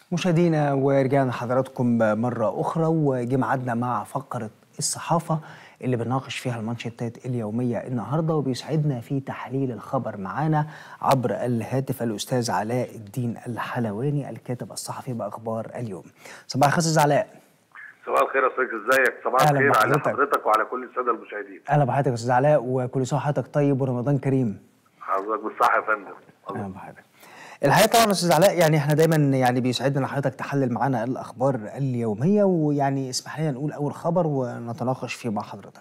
مشاهدينا ورجعنا حضراتكم مرة أخرى وجه ميعادنا مع فقرة الصحافة اللي بنناقش فيها المانشيتات اليومية النهاردة وبيسعدنا في تحليل الخبر معانا عبر الهاتف الأستاذ علاء الدين الحلواني الكاتب الصحفي بأخبار اليوم صباح الخير أستاذ علاء صباح الخير يا صديقي ازيك صباح أهلا الخير على بحضرتك. حضرتك وعلى كل الساده المشاهدين أهلا بحضرتك يا أستاذ علاء وكل سنة وحضرتك طيب ورمضان كريم حضرتك بالصحه يا فندم اهلا بحضرتك الحقيقه طبعا يا استاذ علاء يعني احنا دايما يعني بيسعدنا ان حضرتك تحلل معانا الاخبار اليوميه ويعني اسمح لنا نقول اول خبر ونتناقش فيه مع حضرتك.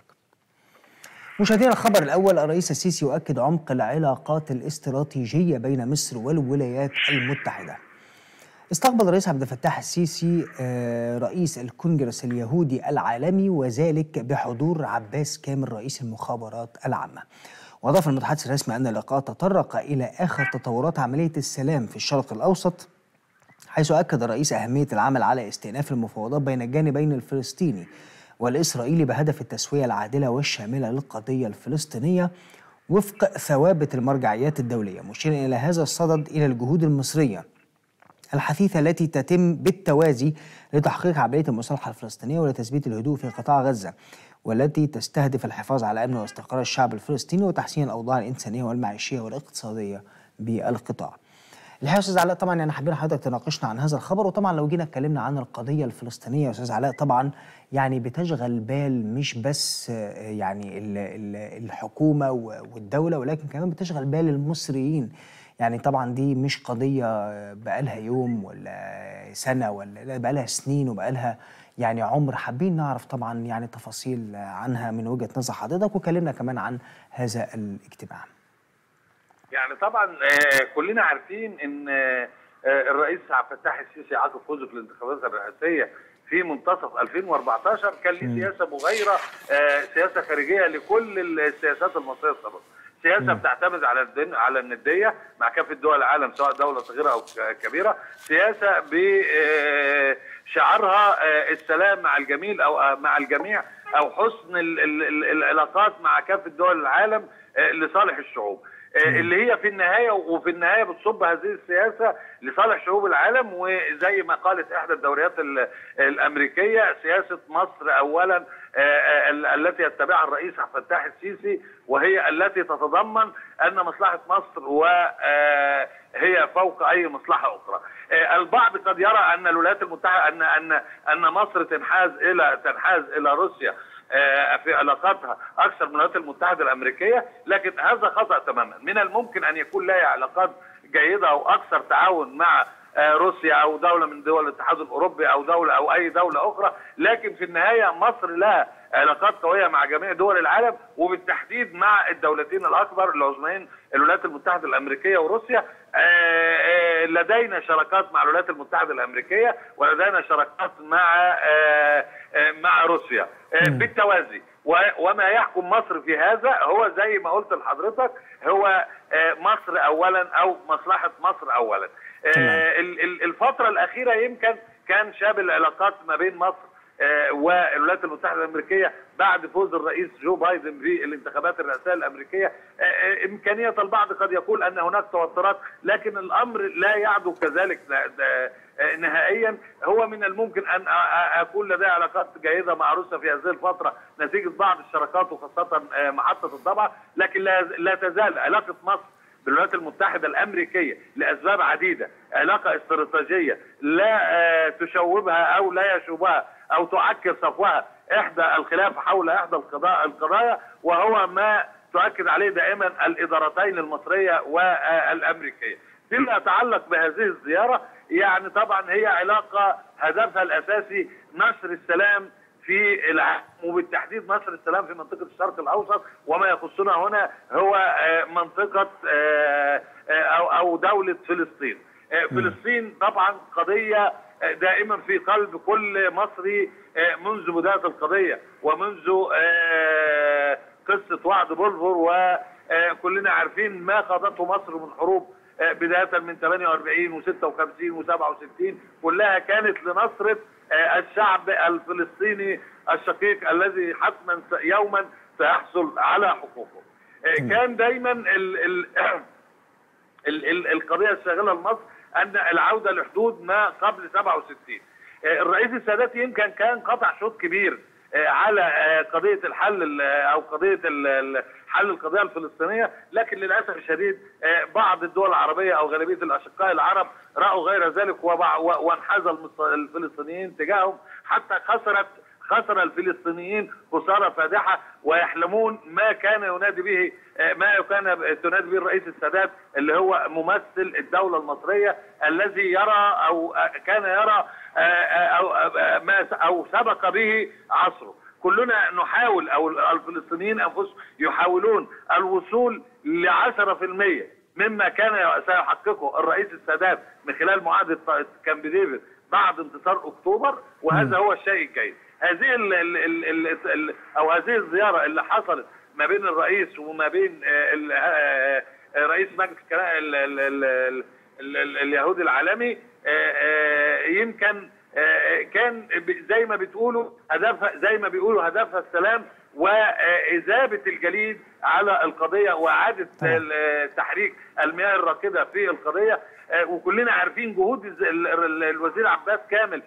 مشاهدينا الخبر الاول الرئيس السيسي يؤكد عمق العلاقات الاستراتيجيه بين مصر والولايات المتحده. استقبل الرئيس عبد الفتاح السيسي آه، رئيس الكونجرس اليهودي العالمي وذلك بحضور عباس كامل رئيس المخابرات العامة وأضاف المتحدث الرسمي أن اللقاء تطرق إلى آخر تطورات عملية السلام في الشرق الأوسط حيث أكد الرئيس أهمية العمل على استئناف المفاوضات بين الجانبين الفلسطيني والإسرائيلي بهدف التسوية العادلة والشاملة للقضية الفلسطينية وفق ثوابت المرجعيات الدولية مشيرا إلى هذا الصدد إلى الجهود المصرية الحثيثة التي تتم بالتوازي لتحقيق عملية المصالحة الفلسطينية ولتثبيت الهدوء في قطاع غزة والتي تستهدف الحفاظ على أمن واستقرار الشعب الفلسطيني وتحسين الأوضاع الإنسانية والمعيشية والاقتصادية بالقطاع. الحقيقة يا أستاذ علاء طبعا يعني حابين حضرتك تناقشنا عن هذا الخبر وطبعا لو جينا اتكلمنا عن القضية الفلسطينية يا أستاذ علاء طبعا يعني بتشغل بال مش بس آه، يعني ال- ال- الحكومة و- والدولة ولكن كمان بتشغل بال المصريين يعني طبعا دي مش قضية بقالها يوم ولا سنة ولا لا بقالها سنين وبقالها يعني عمر حابين نعرف طبعا يعني تفاصيل عنها من وجهة نظر حضرتك وكلمنا كمان عن هذا الاجتماع يعني طبعا آه، كلنا عارفين ان آه، آه، الرئيس عبد الفتاح السيسي عقب فوزه في الانتخابات الرئاسيه في منتصف 2014 كان ليه سياسه مغايره آه، سياسه خارجيه لكل السياسات المصريه السابقه سياسه بتعتمد على الدن على النديه مع كافه دول العالم سواء دوله صغيره او ك- كبيره سياسه بشعارها السلام مع الجميل او آه، مع الجميع او حسن ال- ال- ال- العلاقات مع كافه دول العالم آه، لصالح الشعوب آه، اللي هي في النهايه وفي النهايه بتصب هذه السياسه لصالح شعوب العالم وزي ما قالت احدى الدوريات ال- الامريكيه سياسه مصر اولا آه، آه، ال- التي يتبعها الرئيس عبد الفتاح السيسي وهي التي تتضمن ان مصلحه مصر وهي فوق اي مصلحه اخرى. آه، البعض قد يرى ان الولايات المتحده ان ان ان مصر تنحاز الى تنحاز الى روسيا آه، في علاقاتها اكثر من الولايات المتحده الامريكيه لكن هذا خطا تماما من الممكن ان يكون لها علاقات جيده او اكثر تعاون مع آه، روسيا او دوله من دول الاتحاد الاوروبي او دوله او اي دوله اخرى لكن في النهايه مصر لها علاقات قويه مع جميع دول العالم وبالتحديد مع الدولتين الاكبر العظميين الولايات المتحده الامريكيه وروسيا آه، آه، لدينا شراكات مع الولايات المتحده الامريكيه ولدينا شراكات مع آه، آه، مع روسيا آه، بالتوازي و- وما يحكم مصر في هذا هو زي ما قلت لحضرتك هو آه، مصر اولا او مصلحه مصر اولا آه، تمام. ال- ال- الفتره الاخيره يمكن كان شاب العلاقات ما بين مصر آه، والولايات المتحده الامريكيه بعد فوز الرئيس جو بايدن في الانتخابات الرئاسيه الامريكيه آه، آه، امكانيه البعض قد يقول ان هناك توترات لكن الامر لا يعدو كذلك لا- ده- آه، نهائيا هو من الممكن ان أ- أ- اكون لدي علاقات جيده مع روسيا في هذه الفتره نتيجه بعض الشراكات وخاصه آه، محطه الضبعه لكن لا لا تزال علاقه مصر بالولايات المتحدة الأمريكية لأسباب عديدة علاقة استراتيجية لا آه، تشوبها أو لا يشوبها أو تعكر صفوها إحدى الخلاف حول إحدى القضاء القضايا وهو ما تؤكد عليه دائما الإدارتين المصرية والأمريكية فيما يتعلق بهذه الزيارة يعني طبعا هي علاقة هدفها الأساسي نشر السلام في العالم وبالتحديد نشر السلام في منطقة الشرق الأوسط وما يخصنا هنا هو آه، منطقة آه، آه، أو أو دولة فلسطين آه، فلسطين طبعا قضية آه، دائما في قلب كل مصري آه، منذ بداية القضية ومنذ آه، قصة وعد بلفور وكلنا عارفين ما خاضته مصر من حروب آه، بداية من 48 و56 و67 كلها كانت لنصرة آه، الشعب الفلسطيني الشقيق الذي حتما س- يوما سيحصل على حقوقه آه، كان دايما ال ال ال ال القضيه الشاغله لمصر ان العوده لحدود ما قبل 67 آه، الرئيس السادات يمكن كان قطع شوط كبير آه، على آه، قضيه الحل ال- او قضيه ال- ال- حل القضيه الفلسطينيه لكن للاسف الشديد آه، بعض الدول العربيه او غالبيه الاشقاء العرب راوا غير ذلك وبع- و- وانحاز المص- الفلسطينيين تجاههم حتى خسرت خسر الفلسطينيين خساره فادحه ويحلمون ما كان ينادي به آه، ما كان تنادي به الرئيس السادات اللي هو ممثل الدوله المصريه الذي يرى او آه، كان يرى آه، آه، او آه، ما او سبق به عصره كلنا نحاول او الفلسطينيين انفسهم يحاولون الوصول ل 10% مما كان سيحققه الرئيس السادات من خلال معاهده كامب ديفيد بعد انتصار اكتوبر وهذا هو الشيء الجيد. هذه ال ال ال ال ال او هذه الزياره اللي حصلت ما بين الرئيس وما بين آه، ال- آه، آه، رئيس مجلس الكنا- ال- ال- ال- ال- ال- ال- اليهودي العالمي آه، آه، يمكن آه، كان ب- زي ما بتقولوا هدفها زي ما بيقولوا هدفها السلام وإذابة الجليد على القضية وإعادة طبعا. ال- تحريك المياه الراكدة في القضية آه، وكلنا عارفين جهود الز- ال- ال- الوزير عباس كامل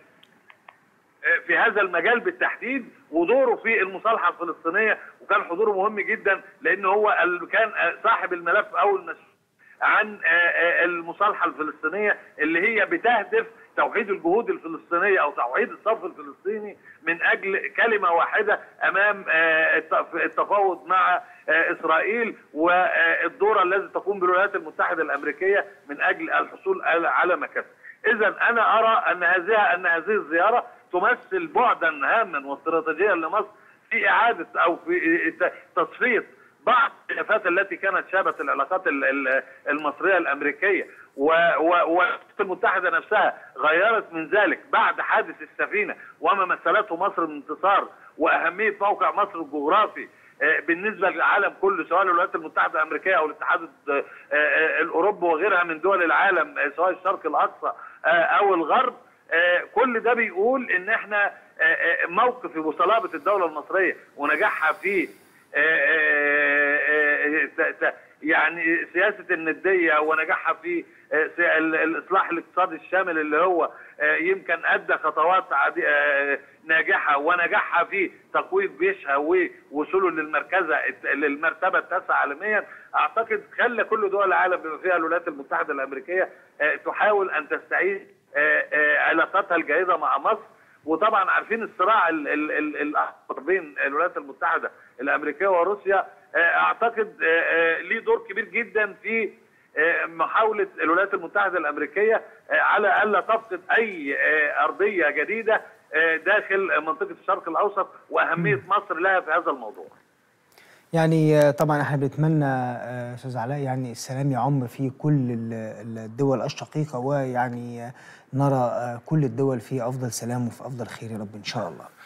في هذا المجال بالتحديد ودوره في المصالحه الفلسطينيه وكان حضوره مهم جدا لان هو ال- كان صاحب الملف او المسؤول عن آه، آه، المصالحه الفلسطينيه اللي هي بتهدف توحيد الجهود الفلسطينيه او توحيد الصف الفلسطيني من اجل كلمه واحده امام آه، الت- التفاوض مع آه، اسرائيل والدور الذي تقوم به الولايات المتحده الامريكيه من اجل الحصول على- على مكاسب. اذا انا ارى ان هذه ان هذه الزياره تمثل بعدا هاما واستراتيجيا لمصر في اعاده او في ت- تصفيه بعض الخلافات التي كانت شابت العلاقات ال- ال- المصريه الامريكيه و- و- والولايات المتحده نفسها غيرت من ذلك بعد حادث السفينه وما مثلته مصر من انتصار واهميه موقع مصر الجغرافي آه، بالنسبه للعالم كله سواء الولايات المتحده الامريكيه او الاتحاد الد- آه، آه، الاوروبي وغيرها من دول العالم آه، سواء الشرق الاقصى آه، او الغرب آه، كل ده بيقول ان احنا آه، آه، موقف وصلابه الدوله المصريه ونجاحها في آه، آه، آه، ت- ت- يعني سياسه النديه ونجاحها في آه، سي- ال- الاصلاح الاقتصادي الشامل اللي هو آه، يمكن ادى خطوات عدي- آه، ناجحه ونجاحها في تقويض جيشها ووصوله للمركزه الت- للمرتبه التاسعه عالميا اعتقد خلى كل دول العالم بما فيها الولايات المتحده الامريكيه آه، تحاول ان تستعيد آه، آه، علاقاتها الجيده مع مصر وطبعا عارفين الصراع ال- ال- ال- الاكبر بين الولايات المتحده الامريكيه وروسيا آه، اعتقد آه، آه، ليه دور كبير جدا في آه، محاوله الولايات المتحده الامريكيه آه، على الا تفقد اي آه، ارضيه جديده آه، داخل منطقه الشرق الاوسط واهميه مصر لها في هذا الموضوع. يعني آه، طبعا احنا بنتمنى آه، استاذ علاء يعني السلام يعم في كل ال- الدول الشقيقه ويعني آه، نرى آه، كل الدول في افضل سلام وفي افضل خير يا رب ان شاء الله.